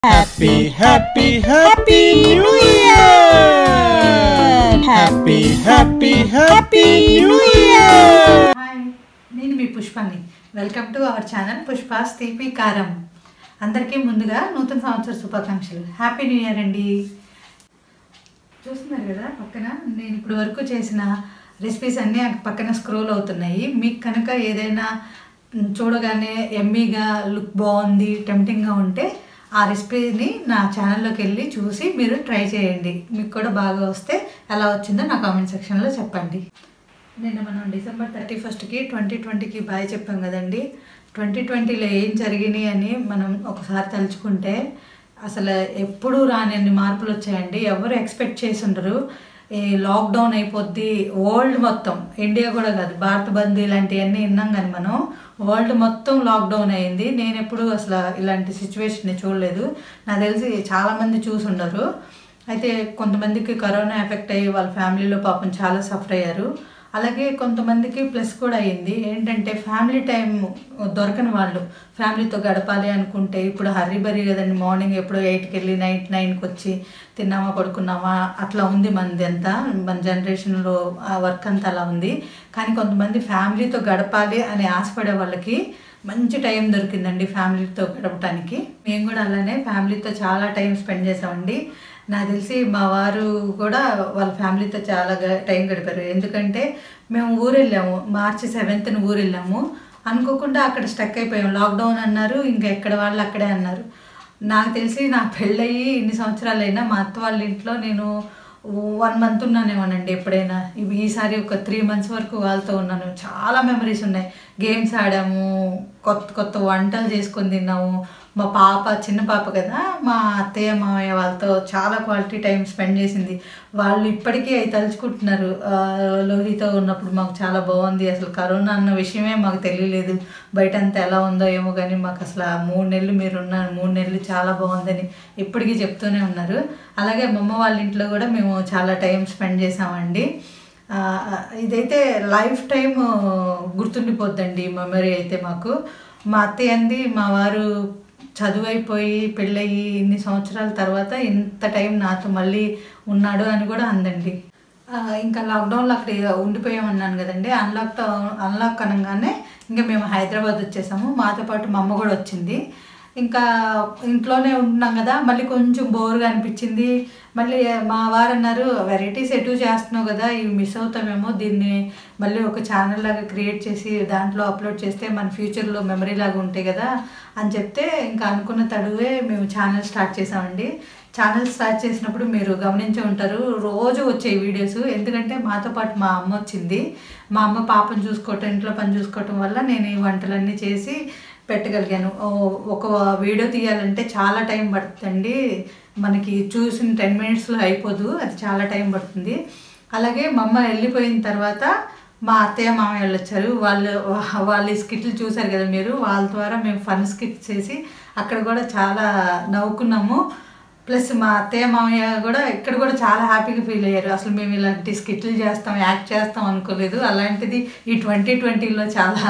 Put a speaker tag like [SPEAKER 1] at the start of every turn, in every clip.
[SPEAKER 1] Happy, happy, happy New Year! Happy, happy, happy New Year!
[SPEAKER 2] Hi నేను మీ పుష్పని welcome to our channel Pushpa's Teepi Karam అందరికీ ముందుగా నూతన సంవత్సర శుభాకాంక్షలు హ్యాపీ న్యూ ఇయర్ అండి చూస్తున్నారు కదా పక్కన నేను ఇప్పుడు వరకు చేసిన రెసిపీస్ అన్నీ ఆ పక్కన స్క్రోల్ అవుతున్నాయి మీకు కనుక ఏదైనా మ్, చూడగానే ఎమ్మీగా లుక్ బాగుంది టెంప్టింగ్గా ఉంటే ఆ రెసిపీని నా ఛానల్లోకి వెళ్ళి చూసి మీరు ట్రై చేయండి మీకు కూడా బాగా వస్తే ఎలా వచ్చిందో నా కామెంట్ సెక్షన్లో చెప్పండి నిన్న మనం డిసెంబర్ థర్టీ ఫస్ట్కి ట్వంటీ ట్వంటీకి బాయ్ చెప్పాం కదండి ట్వంటీ ట్వంటీలో ఏం జరిగినాయి అని మనం ఒకసారి తలుచుకుంటే అసలు ఎప్పుడూ రాని మార్పులు వచ్చాయండి ఎవరు ఎక్స్పెక్ట్ చేసి ఉండరు ఈ లాక్డౌన్ అయిపోద్ది వరల్డ్ మొత్తం ఇండియా కూడా కాదు భారత్ బంద్ ఇలాంటివన్నీ విన్నాం కానీ మనం వరల్డ్ మొత్తం లాక్డౌన్ అయింది నేను ఎప్పుడు అసలు ఇలాంటి సిచ్యువేషన్ చూడలేదు నాకు తెలిసి చాలామంది చూసి ఉండరు అయితే కొంతమందికి కరోనా ఎఫెక్ట్ అయ్యి వాళ్ళ ఫ్యామిలీలో పాపం చాలా సఫర్ అయ్యారు అలాగే కొంతమందికి ప్లస్ కూడా అయింది ఏంటంటే ఫ్యామిలీ టైం దొరకని వాళ్ళు ఫ్యామిలీతో గడపాలి అనుకుంటే ఇప్పుడు హర్రీ బరీ కదండి మార్నింగ్ ఎప్పుడో ఎయిట్కి వెళ్ళి నైట్ నైన్కి వచ్చి తిన్నామా పడుకున్నామా అట్లా ఉంది మనది అంతా మన జనరేషన్లో ఆ వర్క్ అంతా అలా ఉంది కానీ కొంతమంది ఫ్యామిలీతో గడపాలి అని ఆశపడే వాళ్ళకి మంచి టైం దొరికిందండి ఫ్యామిలీతో గడపడానికి మేము కూడా అలానే ఫ్యామిలీతో చాలా టైం స్పెండ్ చేసామండి నాకు తెలిసి మా వారు కూడా వాళ్ళ ఫ్యామిలీతో చాలా గ- టైం గడిపారు ఎందుకంటే మేము ఊరు వెళ్ళాము మార్చి సెవెంత్న ఊరు వెళ్ళాము అనుకోకుండా అక్కడ స్టక్ అయిపోయాం లాక్డౌన్ అన్నారు ఇంకా ఎక్కడ వాళ్ళు అక్కడే అన్నారు నాకు తెలిసి నా పెళ్ళయి ఇన్ని సంవత్సరాలైనా మా అత్త వాళ్ళ ఇంట్లో నేను వన్ మంత్ ఉన్నానేమోనండి ఎప్పుడైనా ఇవి ఈసారి ఒక త్రీ మంత్స్ వరకు వాళ్ళతో ఉన్నాను చాలా మెమరీస్ ఉన్నాయి గేమ్స్ ఆడాము కొత్త కొత్త వంటలు చేసుకొని తిన్నాము మా పాప చిన్న పాప కదా మా అత్తయ్య మామయ్య వాళ్ళతో చాలా క్వాలిటీ టైం స్పెండ్ చేసింది వాళ్ళు ఇప్పటికీ అవి తలుచుకుంటున్నారు ఆ, లోహితో ఉన్నప్పుడు మాకు చాలా బాగుంది అసలు కరోనా అన్న విషయమే మాకు తెలియలేదు బయట అంతా ఎలా ఉందో ఏమో కానీ మాకు అసలు ఆ మూడు నెలలు మీరు ఉన్నారు మూడు నెలలు చాలా బాగుందని ఇప్పటికీ చెప్తూనే ఉన్నారు అలాగే మా అమ్మ వాళ్ళ ఇంట్లో కూడా మేము చాలా టైం స్పెండ్ చేసామండి ఆ, ఇదైతే లైఫ్ టైం గుర్తుండిపోద్దండి మెమరీ అయితే మాకు మా అత్తయ్య అంది మా వారు చదువు అయిపోయి పెళ్ళయి ఇన్ని సంవత్సరాల తర్వాత ఇంత టైం నాతో మళ్ళీ ఉన్నాడు అని కూడా అందండి ఆ, ఇంకా లాక్డౌన్లో అక్కడ ఉండిపోయామన్నాను కదండి అన్లాక్ అన్లాక్ అనగానే ఇంకా మేము హైదరాబాద్ వచ్చేసాము మాతో పాటు మా అమ్మ కూడా వచ్చింది ఇంకా ఇంట్లోనే ఉంటున్నాం కదా మళ్ళీ కొంచెం బోర్గా అనిపించింది మళ్ళీ మా వారు అన్నారు వెరైటీస్ ఎటు చేస్తున్నావు కదా ఇవి మిస్ అవుతామేమో దీన్ని మళ్ళీ ఒక ఛానల్ లాగా క్రియేట్ చేసి దాంట్లో అప్లోడ్ చేస్తే మన ఫ్యూచర్లో మెమరీ లాగా ఉంటాయి కదా అని చెప్తే ఇంకా అనుకున్న తడువే మేము ఛానల్ స్టార్ట్ చేసామండి ఛానల్ స్టార్ట్ చేసినప్పుడు మీరు గమనించి ఉంటారు రోజు వచ్చే వీడియోస్ ఎందుకంటే మాతో పాటు మా అమ్మ వచ్చింది మా అమ్మ పాపను చూసుకోవటం ఇంట్లో పని చూసుకోవటం వల్ల నేను ఈ వంటలన్నీ చేసి పెట్టగలిగాను ఓ, ఒక వీడియో తీయాలంటే చాలా టైం పడుతుందండి మనకి చూసిన టెన్ మినిట్స్లో అయిపోదు అది చాలా టైం పడుతుంది అలాగే మా అమ్మ వెళ్ళిపోయిన తర్వాత మా అత్తయ్య మామయ్య వాళ్ళు వచ్చారు వాళ్ళు వా- వాళ్ళ స్కిట్లు చూసారు కదా మీరు వాళ్ళ ద్వారా మేము ఫన్ స్కిట్స్ చేసి అక్కడ కూడా చాలా నవ్వుకున్నాము ప్లస్ మా అత్తయ్య మామయ్య కూడా ఇక్కడ కూడా చాలా హ్యాపీగా ఫీల్ అయ్యారు అసలు మేము ఇలాంటి స్కిట్లు చేస్తాం యాక్ట్ చేస్తాం అనుకోలేదు అలాంటిది ఈ ట్వంటీ ట్వంటీలో చాలా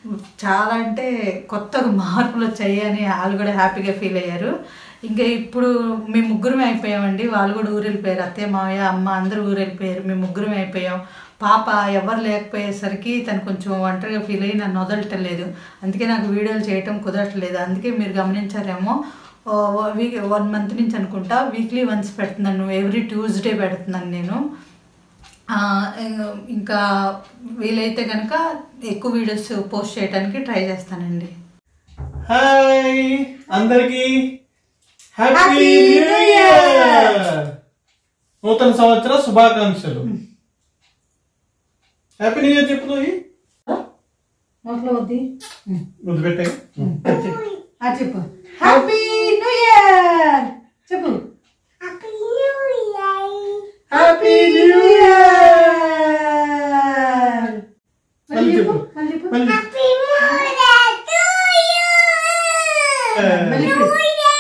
[SPEAKER 2] చాలా అంటే కొత్తగా మార్పులు వచ్చాయి అని వాళ్ళు కూడా హ్యాపీగా ఫీల్ అయ్యారు ఇంకా ఇప్పుడు మేము ముగ్గురమే అయిపోయామండి వాళ్ళు కూడా ఊరు వెళ్ళిపోయారు అత్తయ్య మామయ్య అమ్మ అందరూ ఊరు వెళ్ళిపోయారు మేము ముగ్గురమే అయిపోయాం పాప ఎవరు లేకపోయేసరికి తను కొంచెం ఒంటరిగా ఫీల్ అయ్యి నన్ను వదలటలేదు అందుకే నాకు వీడియోలు చేయటం కుదరట్లేదు అందుకే మీరు గమనించారేమో వీక్ వన్ మంత్ నుంచి అనుకుంటా వీక్లీ వన్స్ పెడుతున్నాను ఎవ్రీ ట్యూస్డే పెడుతున్నాను నేను ఆ, ఇంకా వీలైతే కనుక ఎక్కువ వీడియోస్ పోస్ట్ చేయడానికి ట్రై చేస్తానండి
[SPEAKER 1] హాయ్ అందరికి happy
[SPEAKER 2] Happy
[SPEAKER 1] new
[SPEAKER 2] New
[SPEAKER 1] year నూతన సంవత్సర శుభాకాంక్షలు హ్యాపీ న్యూ ఇయర్ చెప్పు నువ్వు
[SPEAKER 2] నోట్లో వద్ది
[SPEAKER 1] ముందు పెట్టే
[SPEAKER 2] అది చెప్పు హ్యాపీ న్యూ ఇయర్ చెప్పు
[SPEAKER 1] హ్యాపీ న్యూ ఇయర్
[SPEAKER 2] మళ్ళీ చెప్పు మళ్ళీ చెప్పు
[SPEAKER 1] మళ్ళీ
[SPEAKER 2] మళ్ళీ చెప్పు.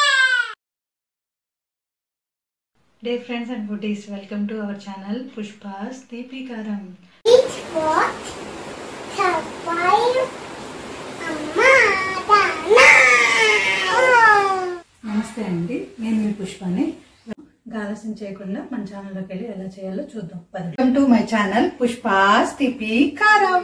[SPEAKER 2] Day friends and foodies welcome to our channel Pushpa's దీపికారం
[SPEAKER 3] It's what? Survive. Amma, Dana.
[SPEAKER 2] నమస్తే అండి నేను మీ పుష్పని ఆలస్యం చేయకుండా మన ఛానల్లోకి వెళ్ళి ఎలా చేయాలో చూద్దాం welcome to my channel Pushpa's Teepi Karam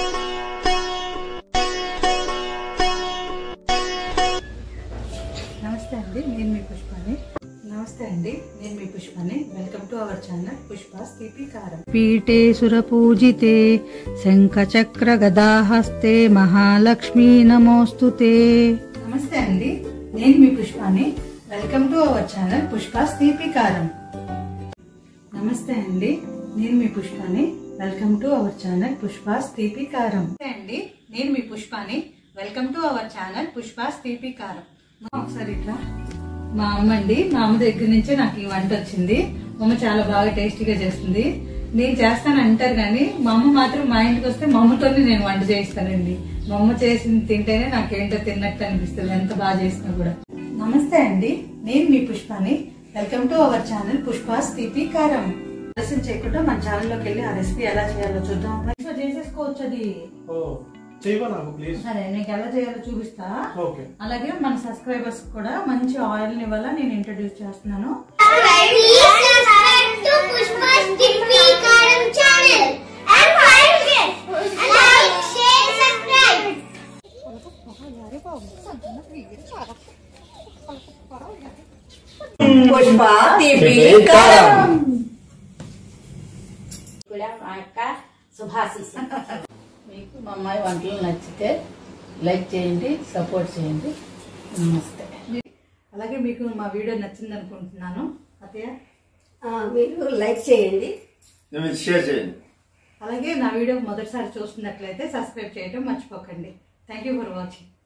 [SPEAKER 2] నమస్తే అండి నేను మీ పుష్పని నమస్తే అండి నేను మీ పుష్పని welcome to our channel Pushpa's Teepi Karam పీఠే సుర పూజితే శంఖ చక్ర గదాహస్తే మహాలక్ష్మీ నమోస్తుతే నమస్తే అండి నేను మీ పుష్పాని welcome to our channel Pushpa's Teepi Karam నమస్తే అండి నేను మీ పుష్పాని welcome to our channel Pushpa's Teepi Karam నమస్తే అండి నేను మీ పుష్పాని welcome to our channel Pushpa's Teepi Karam ఒకసారి ఇట్లా మా అమ్మ అండి మా అమ్మ దగ్గర నుంచే నాకు ఈ వంట వచ్చింది మా అమ్మ చాలా బాగా టేస్టీగా చేస్తుంది నేను చేస్తాను అంటారు కానీ మా అమ్మ మాత్రం మా ఇంటికి వస్తే మా అమ్మతోనే నేను వంట చేయిస్తానండి మా అమ్మ చేసింది తింటేనే నాకేంటో తిన్నట్టు అనిపిస్తుంది ఎంత బాగా చేసినా కూడా నమస్తే అండి నేను మీ పుష్పాని welcome to our channel Pushpa's Teepi Karam ఆలస్యం చేయకుండా మన ఛానల్లోకి వెళ్ళి ఆ రెసిపీ ఎలా చేయాలో చూద్దాం మంచిగా చేసేసుకోవచ్చు అది
[SPEAKER 1] ఓ చేయవా నాకు ప్లీజ్
[SPEAKER 2] సరే నీకు ఎలా చేయాలో చూపిస్తా
[SPEAKER 1] ఓకే
[SPEAKER 2] అలాగే మన సబ్స్క్రైబర్స్ కూడా మంచి ఆయిల్ ని వల్ల నేను ఇంట్రడ్యూస్ చేస్తున్నాను
[SPEAKER 3] Please subscribe to Pushpa's Tippy Karam channel and like it. And like, share, subscribe.
[SPEAKER 4] Pushpa తీపి
[SPEAKER 1] తీపి కారం.
[SPEAKER 4] కూడా మా యొక్క శుభాశీస్సు
[SPEAKER 2] మీకు మా అమ్మాయి వంటలు నచ్చితే లైక్ చేయండి సపోర్ట్ చేయండి నమస్తే అలాగే మీకు మా వీడియో నచ్చింది అనుకుంటున్నాను అత్తయ్య
[SPEAKER 4] ఆ, మీరు లైక్ చేయండి
[SPEAKER 5] మీరు షేర్ చేయండి
[SPEAKER 2] అలాగే నా వీడియో మొదటిసారి చూస్తున్నట్లయితే సబ్స్క్రైబ్ చేయడం మర్చిపోకండి థ్యాంక్ యూ ఫర్ వాచింగ్